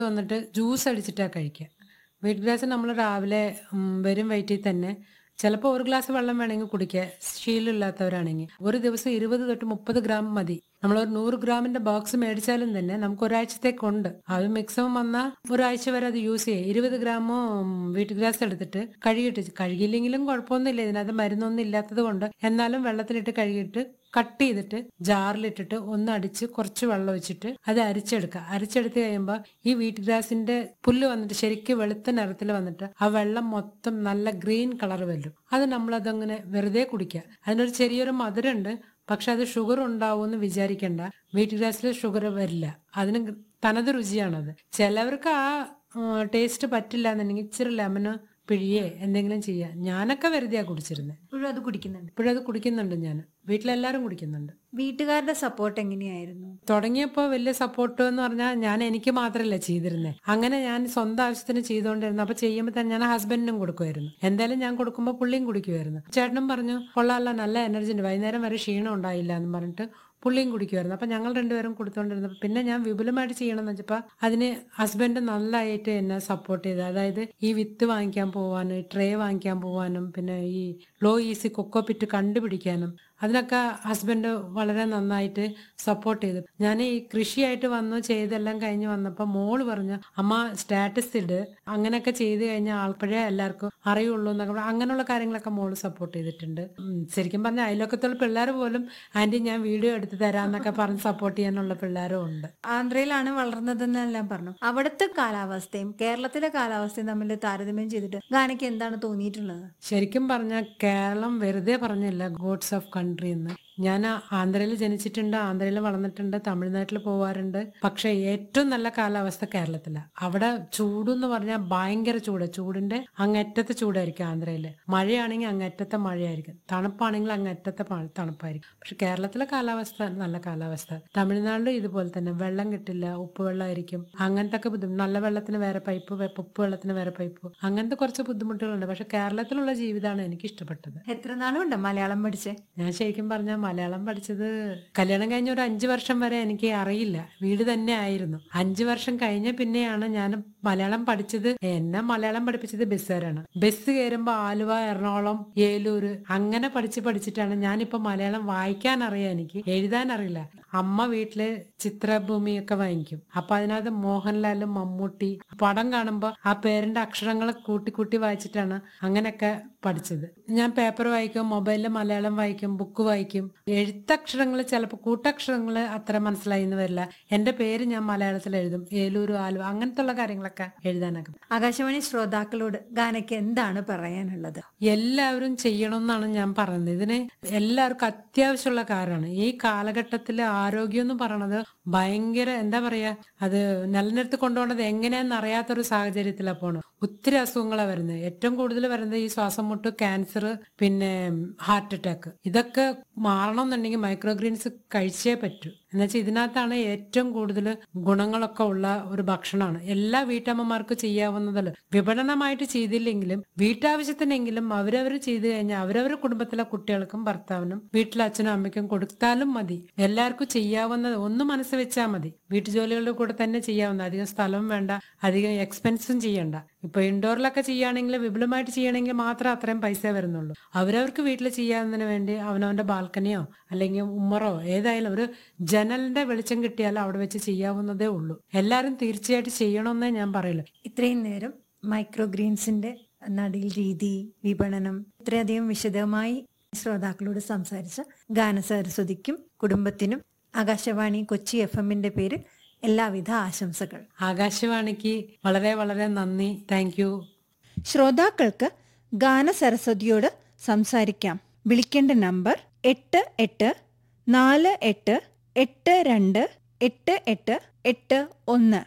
വന്നിട്ട് ജ്യൂസ് അടിച്ചിട്ടാ കഴിക്കുക wheat glass നമ്മൾ രാവിലെ ഉം, വെറും വയറ്റിൽ തന്നെ ചിലപ്പോൾ ഒരു ഗ്ലാസ് വെള്ളം വേണമെങ്കിൽ കുടിക്കുക ശീലമില്ലാത്തവരാണെങ്കിൽ ഒരു ദിവസം ഇരുപത് തൊട്ട് മുപ്പത് ഗ്രാം മതി നമ്മൾ ഒരു നൂറ് ഗ്രാമിന്റെ ബോക്സ് മേടിച്ചാലും തന്നെ നമുക്ക് ഒരാഴ്ചത്തേക്കുണ്ട് അത് മാക്സിമം വന്നാൽ ഒരാഴ്ച വരെ അത് യൂസ് ചെയ്യുക ഇരുപത് ഗ്രാമോ വീട്ട് ഗ്ലാസ് എടുത്തിട്ട് കഴുകിയിട്ട് കഴുകിയില്ലെങ്കിലും കുഴപ്പമൊന്നുമില്ല ഇതിനകത്ത് മരുന്നൊന്നും ഇല്ലാത്തത് കൊണ്ട് എന്നാലും വെള്ളത്തിലിട്ട് കഴുകിയിട്ട് കട്ട് ചെയ്തിട്ട് ജാറിലിട്ടിട്ട് ഒന്ന് അടിച്ച് കുറച്ച് വെള്ളം ഒഴിച്ചിട്ട് അത് അരിച്ചെടുക്കുക അരിച്ചെടുത്ത് കഴിയുമ്പോൾ ഈ വീറ്റ് ഗ്രാസിന്റെ പുല്ല് വന്നിട്ട് ശരിക്കും വെളുത്ത നിറത്തിൽ വന്നിട്ട് ആ വെള്ളം മൊത്തം നല്ല ഗ്രീൻ കളർ വരും അത് നമ്മളതങ്ങനെ വെറുതെ കുടിക്കുക അതിനൊരു ചെറിയൊരു മധുരമുണ്ട് പക്ഷെ അത് ഷുഗർ ഉണ്ടാവുമെന്ന് വിചാരിക്കണ്ട വീറ്റ് ഗ്രാസിൽ ഷുഗർ വരില്ല അതിന് തനത് രുചിയാണത് ചിലവർക്ക് ആ ടേസ്റ്റ് പറ്റില്ല എന്നുണ്ടെങ്കിൽ ഇച്ചിരി ലെമന് പിഴിയേ എന്തെങ്കിലും ചെയ്യാം ഞാനൊക്കെ വെറുതെയാ കുടിച്ചിരുന്നത് ഇപ്പോഴും അത് കുടിക്കുന്നുണ്ട് ഇപ്പോഴും അത് കുടിക്കുന്നുണ്ട് ഞാൻ വീട്ടിലെല്ലാവരും കുടിക്കുന്നുണ്ട് വീട്ടുകാരുടെ സപ്പോർട്ട് എങ്ങനെയായിരുന്നു തുടങ്ങിയപ്പോൾ വലിയ സപ്പോർട്ട് എന്ന് പറഞ്ഞാൽ ഞാൻ എനിക്ക് മാത്രമല്ല ചെയ്തിരുന്നത് അങ്ങനെ ഞാൻ സ്വന്തം ആവശ്യത്തിന് ചെയ്തുകൊണ്ടിരുന്നു അപ്പൊ ചെയ്യുമ്പോൾ തന്നെ ഞാൻ ഹസ്ബൻഡിനും കൊടുക്കുമായിരുന്നു എന്തായാലും ഞാൻ കൊടുക്കുമ്പോൾ പുള്ളിയും കുടിക്കുമായിരുന്നു ചേട്ടനും പറഞ്ഞു കൊള്ളാമല്ല നല്ല എനർജി ഉണ്ട് വൈകുന്നേരം വരെ ക്ഷീണം ഉണ്ടായില്ല എന്ന് പറഞ്ഞിട്ട് പുള്ളിയും കുടിക്കുമായിരുന്നു അപ്പൊ ഞങ്ങൾ രണ്ടുപേരും കൊടുത്തോണ്ടിരുന്നപ്പോൾ പിന്നെ ഞാൻ വിപുലമായിട്ട് ചെയ്യണമെന്ന് വെച്ചപ്പോൾ അതിന് ഹസ്ബൻഡ് നല്ലതായിട്ട് എന്നെ സപ്പോർട്ട് ചെയ്തു അതായത് ഈ വിത്ത് വാങ്ങിക്കാൻ പോവാനും ട്രേ വാങ്ങിക്കാൻ പോവാനും പിന്നെ ഈ ലോ ഈസി കൊക്കോ പിറ്റ് കണ്ടുപിടിക്കാനും അതിനൊക്കെ ഹസ്ബൻഡ് വളരെ നന്നായിട്ട് സപ്പോർട്ട് ചെയ്തു ഞാൻ ഈ കൃഷിയായിട്ട് വന്നു ചെയ്തെല്ലാം കഴിഞ്ഞ് വന്നപ്പോൾ മോള് പറഞ്ഞു അമ്മ സ്റ്റാറ്റസ് ഇട് അങ്ങനെയൊക്കെ ചെയ്ത് കഴിഞ്ഞാൽ ആൾപ്പോഴേ എല്ലാവർക്കും അറിയുള്ളൂ എന്നൊക്കെ പറഞ്ഞ് അങ്ങനെയുള്ള കാര്യങ്ങളൊക്കെ മോള് സപ്പോർട്ട് ചെയ്തിട്ടുണ്ട് ഉം, ശരിക്കും പറഞ്ഞാൽ അയൽവക്കത്തുള്ള പിള്ളേർ പോലും ആൻറ്റി ഞാൻ വീഡിയോ എടുത്ത് തരാമെന്നൊക്കെ പറഞ്ഞ് സപ്പോർട്ട് ചെയ്യാനുള്ള പിള്ളേരും ഉണ്ട് ആന്ധ്രയിലാണ് വളർന്നതെന്നെല്ലാം പറഞ്ഞു അവിടുത്തെ കാലാവസ്ഥയും കേരളത്തിലെ കാലാവസ്ഥയും തമ്മിൽ താരതമ്യം ചെയ്തിട്ട് ഗാനയ്ക്ക് എന്താണ് തോന്നിയിട്ടുള്ളത് ശരിക്കും പറഞ്ഞാൽ കേരളം വെറുതെ പറഞ്ഞില്ല ഗോഡ്സ് ഓഫ് കൺട്രി എന്ന് ഞാൻ ആന്ധ്രയിൽ ജനിച്ചിട്ടുണ്ട് ആന്ധ്രയിൽ വളർന്നിട്ടുണ്ട് തമിഴ്നാട്ടിൽ പോവാറുണ്ട് പക്ഷെ ഏറ്റവും നല്ല കാലാവസ്ഥ കേരളത്തിലാണ് അവിടെ ചൂടെന്ന് പറഞ്ഞാൽ ഭയങ്കര ചൂട് ചൂടിന്റെ അങ്ങറ്റത്തെ ചൂടായിരിക്കും ആന്ധ്രയിൽ മഴയാണെങ്കിൽ അങ്ങറ്റത്തെ മഴയായിരിക്കും തണുപ്പാണെങ്കിൽ അങ്ങറ്റത്തെ പ- തണുപ്പായിരിക്കും പക്ഷെ കേരളത്തിലെ കാലാവസ്ഥ നല്ല കാലാവസ്ഥ തമിഴ്നാട്ടിലും ഇതുപോലെ തന്നെ വെള്ളം കിട്ടില്ല ഉപ്പ് വെള്ളമായിരിക്കും അങ്ങനത്തെ ഒക്കെ ബുദ്ധിമുട്ട് നല്ല വെള്ളത്തിന് വേറെ പൈപ്പ് വെ- ഉപ്പ് വെള്ളത്തിന് വേറെ പൈപ്പ് അങ്ങനത്തെ കുറച്ച് ബുദ്ധിമുട്ടുകളുണ്ട് പക്ഷെ കേരളത്തിലുള്ള ജീവിതമാണ് എനിക്ക് ഇഷ്ടപ്പെട്ടത് എത്ര നാളുണ്ട് മലയാളം പഠിച്ചേ ഞാൻ ശരിക്കും പറഞ്ഞാൽ മലയാളം പഠിച്ചത് കല്യാണം കഴിഞ്ഞ ഒരു അഞ്ചു വർഷം വരെ എനിക്ക് അറിയില്ല വീട് തന്നെ ആയിരുന്നു അഞ്ചു വർഷം കഴിഞ്ഞ പിന്നെയാണ് ഞാൻ മലയാളം പഠിച്ചത് എന്നെ മലയാളം പഠിപ്പിച്ചത് ബസ്സുകാരാണ് ബസ് കയറുമ്പോ ആലുവ എറണാകുളം ഏലൂര് അങ്ങനെ പഠിച്ച് പഠിച്ചിട്ടാണ് ഞാനിപ്പോ മലയാളം വായിക്കാൻ അറിയാം എനിക്ക് എഴുതാൻ അറിയില്ല അമ്മ വീട്ടില് ചിത്രഭൂമിയൊക്കെ വാങ്ങിക്കും അപ്പൊ അതിനകത്ത് മോഹൻലാലും മമ്മൂട്ടി പടം കാണുമ്പോ ആ പേരിന്റെ അക്ഷരങ്ങൾ കൂട്ടി കൂട്ടി വായിച്ചിട്ടാണ് അങ്ങനെയൊക്കെ പഠിച്ചത് ഞാൻ പേപ്പർ വായിക്കും മൊബൈലിൽ മലയാളം വായിക്കും ബുക്ക് വായിക്കും എഴുത്തക്ഷരങ്ങൾ ചിലപ്പോൾ കൂട്ടക്ഷരങ്ങൾ അത്ര മനസ്സിലായി എന്ന് വരില്ല എന്റെ പേര് ഞാൻ മലയാളത്തിൽ എഴുതും ഏലൂരു ആലുവ അങ്ങനത്തെ ഉള്ള കാര്യങ്ങളൊക്കെ എഴുതാനൊക്കെ ആകാശവാണി ശ്രോതാക്കളോട് ഗാനയ്ക്ക് എന്താണ് പറയാനുള്ളത് എല്ലാവരും ചെയ്യണമെന്നാണ് ഞാൻ പറയുന്നത് ഇതിന് എല്ലാവർക്കും അത്യാവശ്യമുള്ള കാര്യമാണ് ഈ കാലഘട്ടത്തിൽ ആരോഗ്യം എന്ന് പറയണത് ഭയങ്കര എന്താ പറയാ അത് നിലനിർത്തി കൊണ്ടുപോകണത് എങ്ങനെയാണെന്ന് അറിയാത്തൊരു സാഹചര്യത്തിലാണ് പോണത് ഒത്തിരി അസുഖങ്ങളാണ് വരുന്നത് ഏറ്റവും കൂടുതൽ വരുന്നത് ഈ ശ്വാസം മുട്ട് ക്യാൻസർ പിന്നെ ഹാർട്ട് അറ്റാക്ക് ഇതൊക്കെ മാറണമെന്നുണ്ടെങ്കിൽ മൈക്രോഗ്രീൻസ് കഴിച്ചേ പറ്റൂ എന്നുവെച്ചാൽ ഇതിനകത്താണ് ഏറ്റവും കൂടുതൽ ഗുണങ്ങളൊക്കെ ഉള്ള ഒരു ഭക്ഷണമാണ് എല്ലാ വീട്ടമ്മമാർക്കും ചെയ്യാവുന്നതല്ല വിപണനമായിട്ട് ചെയ്തില്ലെങ്കിലും വീട്ടാവശ്യത്തിനെങ്കിലും അവരവർ ചെയ്തു കഴിഞ്ഞാൽ അവരവരുടെ കുടുംബത്തിലെ കുട്ടികൾക്കും ഭർത്താവിനും വീട്ടിലെ അച്ഛനും അമ്മയ്ക്കും കൊടുത്താലും മതി എല്ലാവർക്കും ചെയ്യാവുന്നത് ഒന്ന് മനസ്സ് വെച്ചാൽ മതി വീട്ടുജോലികളുടെ കൂടെ തന്നെ ചെയ്യാവുന്ന അധികം സ്ഥലവും വേണ്ട അധികം എക്സ്പെൻസും ചെയ്യണ്ട ഇപ്പൊ ഇൻഡോറിലൊക്കെ ചെയ്യുകയാണെങ്കിൽ വിപുലമായിട്ട് ചെയ്യണമെങ്കിൽ മാത്രമേ അത്രയും പൈസ വരുന്നുള്ളൂ അവരവർക്ക് വീട്ടിൽ ചെയ്യാവുന്നതിന് വേണ്ടി അവനവന്റെ ബാൽക്കണിയോ അല്ലെങ്കിൽ ഉമ്മറോ ഏതായാലും ഒരു ജനലിന്റെ വെളിച്ചം കിട്ടിയാൽ അവിടെ വെച്ച് ചെയ്യാവുന്നതേ ഉള്ളൂ എല്ലാവരും തീർച്ചയായിട്ടും ചെയ്യണമെന്നേ ഞാൻ പറയുള്ളൂ ഇത്രയും നേരം മൈക്രോഗ്രീൻസിന്റെ നടീൽ രീതി വിപണനം ഇത്രയധികം വിശദമായി ശ്രോതാക്കളോട് സംസാരിച്ച ഗാനസരസ്വതിക്കും കുടുംബത്തിനും ആകാശവാണി കൊച്ചി എഫ് എമ്മിന്റെ പേരിൽ എല്ലാവിധ ആശംസകൾ ആകാശവാണിക്ക് വളരെ വളരെ നന്ദി താങ്ക് യു ശ്രോതാക്കൾക്ക് ഗാനസരസ്വതിയോട് സംസാരിക്കാം വിളിക്കേണ്ട നമ്പർ എട്ട് എട്ട് നാല് എട്ട് എട്ട് രണ്ട് എട്ട് എട്ട് എട്ട് ഒന്ന്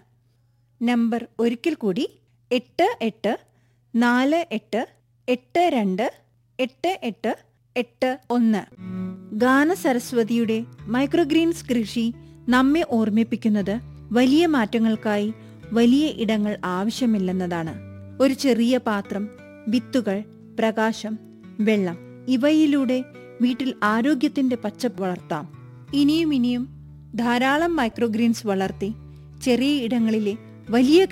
നമ്പർ ഒരിക്കൽ കൂടി എട്ട് എട്ട് നാല് എട്ട് എട്ട് രണ്ട് എട്ട് എട്ട് എട്ട് ഒന്ന് ഗാനസരസ്വതിയുടെ മൈക്രോഗ്രീൻസ് കൃഷി നമ്മെ ഓർമ്മിപ്പിക്കുന്നത് വലിയ മാറ്റങ്ങൾക്കായി വലിയ ഇടങ്ങൾ ആവശ്യമില്ലെന്നതാണ് ഒരു ചെറിയ പാത്രം വിത്തുകൾ പ്രകാശം വെള്ളം ഇവയിലൂടെ വീട്ടിൽ ആരോഗ്യത്തിന്റെ പച്ചപ്പ് വളർത്താം ഇനിയും ഇനിയും ധാരാളം മൈക്രോഗ്രീൻസ് വളർത്തി ചെറിയ ഇടങ്ങളിലെ വലിയ